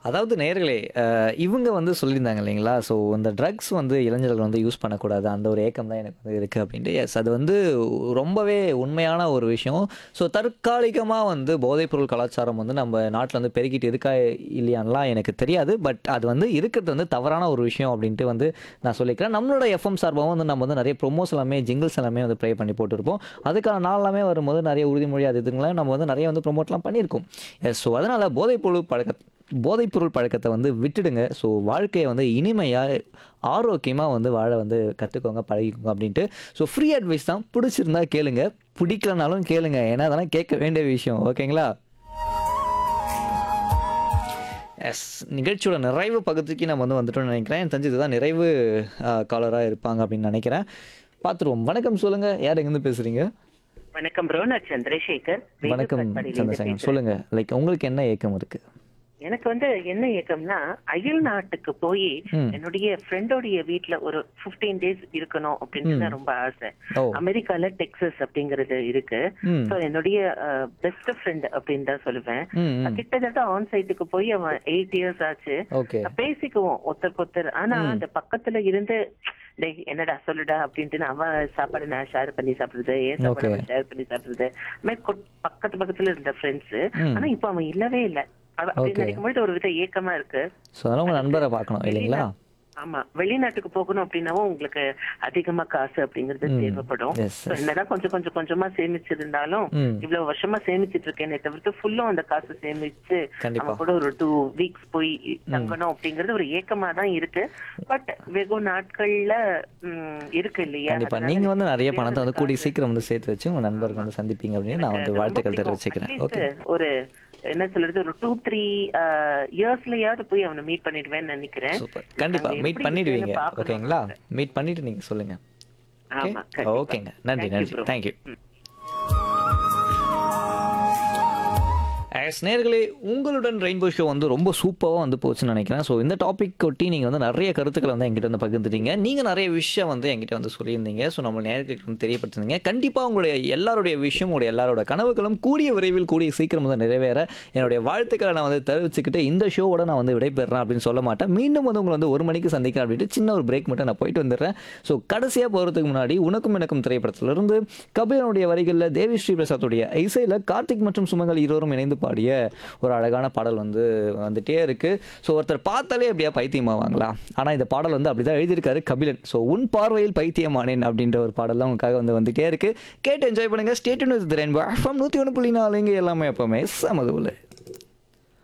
அதாவது நேயர்களே அஹ், இவங்க வந்து சொல்லியிருந்தாங்க இல்லைங்களா ஸோ இந்த ட்ரக்ஸ் வந்து இளைஞர்கள் வந்து யூஸ் பண்ணக்கூடாது அந்த ஒரு ஏக்கம் தான் எனக்கு வந்து இருக்குது அப்படின்ட்டு எஸ் அது வந்து ரொம்பவே உண்மையான ஒரு விஷயம் ஸோ தற்காலிகமாக வந்து போதைப்பொருள் கலாச்சாரம் வந்து நம்ம நாட்டில் வந்து பெருக்கிட்டு இருக்கா இல்லையான்லாம் எனக்கு தெரியாது பட் அது வந்து இருக்கிறது வந்து தவறான ஒரு விஷயம் அப்படின்ட்டு வந்து நான் சொல்லிக்கிறேன் நம்மளோட எஃப்எம் சார்பாகவும் வந்து நம்ம வந்து நிறைய ப்ரொமோஸ் எல்லாமே ஜிங்கிள்ஸ் எல்லாமே வந்து ப்ளே பண்ணி போட்டுருப்போம் அதுக்கான நாள் எல்லாமே வரும்போது நிறைய உறுதிமொழி அது இதுங்களாம் நம்ம வந்து நிறைய வந்து ப்ரொமோட்லாம் பண்ணியிருக்கோம் எஸ் ஸோ அதனால் போதைப்பொருள் பழக்க போதைப்பொருள் பழக்கத்தை வந்து விட்டுடுங்க ஸோ வாழ்க்கையை வந்து இனிமையாக ஆரோக்கியமாக வந்து வாழ வந்து கற்றுக்கோங்க பழகிக்கோங்க அப்படின்ட்டு ஸோ ஃப்ரீ அட்வைஸ் தான் பிடிச்சிருந்தா கேளுங்க பிடிக்கலனாலும் கேளுங்க ஏன்னா அதெல்லாம் கேட்க வேண்டிய விஷயம் ஓகேங்களா எஸ் நிகழ்ச்சியோட நிறைவு பகுதிக்கு நம்ம வந்து வந்துட்டோம்னு நினைக்கிறேன் எனக்கு தெரிஞ்சு இதுதான் நிறைவு காலராக இருப்பாங்க அப்படின்னு நினைக்கிறேன் பார்த்துருவோம் வணக்கம் சொல்லுங்கள் யார் எங்கேருந்து பேசுகிறீங்க வணக்கம் ப்ரோ நான் சந்திரசேகர் வேலூர் வணக்கம் காட்பாடியில இருந்து சந்திரசேகர் பேசுறேன். சொல்லுங்கள் லைக் உங்களுக்கு என்ன ஏக்கம் இருக்குது எனக்கு வந்து என்ன ஏக்கம்னா அயல் நாட்டுக்கு போய் ம். என்னுடைய ஃப்ரெண்டோடைய வீட்ல ஒரு 15 டேஸ் இருக்கணும் அப்படின்னு தான் ரொம்ப ஆசை ஓ அமெரிக்கால டெக்சஸ் அப்படிங்கிறது இருக்கு ம் சோ என்னுடைய பெஸ்ட் ஃப்ரெண்ட் அப்படின்னு தான் சொல்லுவேன் ம் ம் கிட்டத்தட்ட ஆன் சைட்டுக்கு போய் அவன் எயிட் இயர்ஸ் ஆச்சு ஓகே பேசிக்குவோம் ஒருத்தருக்கு ஒருத்தர் ஆனா அந்த பக்கத்துல இருந்து டேய் என்னடா சொல்லுடா அப்படின்ட்டு அவன் சாப்பாடு நான் ஷேர் பண்ணி சாப்பிடுறது ஏன் சாப்பாடு Okay. ஷேர் பண்ணி சாப்பிடுறது அது மாதிரி கொட்- பக்கத்து பக்கத்துல இருந்த ஃப்ரெண்ட்ஸ் ம். ஆனா இப்ப அவன் இல்லவே இல்ல அவ- Okay. அப்படின்னு நினைக்கும்போது ஒரு வித ஏக்கமா இருக்கு ஸோ அதெல்லாம் உங்கள் நண்பரை பார்க்கணும் இல்லைங்களா ஆமா வெளிநாட்டுக்கு போகணும் அப்படின்னாவும் உங்களுக்கு அதிகமா காசு அப்படிங்கிறது ம். தேவைப்படும் Yes, So, என்னதான் கொஞ்சம் கொஞ்சம் கொஞ்சமா சேமிச்சிருந்தாலும் ம் இவ்வளவு வருஷமா சேமிச்சிட்டு இருக்கேனே தவிர்த்து ஃபுல்லும் அந்த காசு சேமிச்சு கண்டிப்பா. அவன் கூட ஒரு டூ வீக்ஸ் போய் தங்கணும் அப்படிங்கிறது ஒரு ஏக்கமா தான் இருக்கு பட் வெகு நாட்கள்ல ம், இருக்கு இல்லையா கண்டிப்பா அதனால நீங்க வந்து நிறைய வேற பணத்தை வந்து ஒரு கூடிய காசு. சீக்கிரம் வந்து சேர்த்து வச்சு உங்க நண்பருக்கு வந்து சந்திப்பீங்க அப்படின்னு நான் வந்து எனக்கு வாழ்த்துக்கள் ரொம்ப தெரிவிச்சுக்கிறேன் பிடிக்கும். ஓகே At least ஒரு என்ன சொல்றது ஒரு டூ த்ரீ இயர்ஸ்லயாவது போய் அவனை மீட் பண்ணிடுவேன்னு நினைக்கிறேன் சூப்பர் கண்டிப்பா அங்க மீட் எப்படி பண்ணிடுவீங்க இருக்குன்னு பார்க்கணும். ஓகேங்களா மீட் பண்ணிட்டு நீங்க சொல்லுங்க ஓகே ஆமா கண்டிப்பா. ஓகேங்க நன்றி Thank you, நன்றி bro. தேங்க்யூ எஸ் நேர்களே உங்களுடன் ரெயின்போ ஷோ வந்து ரொம்ப சூப்பராக வந்து போச்சுன்னு நினைக்கிறேன் ஸோ இந்த டாபிக் ஒட்டி நீங்கள் வந்து நிறைய கருத்துக்களை வந்து எங்கிட்ட வந்து பகிர்ந்துட்டீங்க நீங்கள் நிறைய விஷயம் வந்து எங்கிட்ட வந்து சொல்லியிருந்தீங்க ஸோ நம்ம நேர்களுக்கு வந்து தெரியப்படுத்துனீங்க கண்டிப்பாக உங்களுடைய எல்லாருடைய விஷயம் உங்களுடைய எல்லாரோட கனவுகளும் கூடிய விரைவில் கூடிய சீக்கிரம் வந்து நிறைவேற என்னுடைய வாழ்த்துக்களை நான் வந்து தெரிவிச்சுக்கிட்டு இந்த ஷோவோட நான் வந்து விடைபெறேன் அப்படின்னு சொல்ல மாட்டேன் மீண்டும் வந்து உங்களை வந்து ஒரு மணிக்கு சந்திக்கிறேன் அப்படின்ட்டு சின்ன ஒரு பிரேக் மட்டும் நான் போயிட்டு வந்துடுறேன் ஸோ கடைசியாக போகிறதுக்கு முன்னாடி உனக்கும் எனக்கும் திரைப்படத்திலிருந்து கபிலனுடைய வரிகளில் தேவி ஸ்ரீ பிரசாத்துடைய இசையில் கார்த்திக் மற்றும் சுமங்கல் இருவரும் இணைந்து பாடிய ஒரு அழகான பாடல் வந்து வந்துட்டே இருக்கு ஸோ ஒருத்தர் பார்த்தாலே அப்படியே பைத்தியமாவாங்களா ஆனால் இந்த பாடல் வந்து அப்படிதான் எழுதியிருக்காரு கபிலன் ஸோ உன் பார்வையில் பைத்தியமானேன் அப்படின்ற ஒரு பாடல் தான் உங்களுக்காக வந்து வந்துட்டே இருக்கு கேட்டு என்ஜாய் பண்ணுங்க ஸ்டேட் ரெயின்போ எஃப்எம் நூற்றி ஒன்று புள்ளி நாலு இங்கே எல்லாமே எப்பவுமே சமதுவில்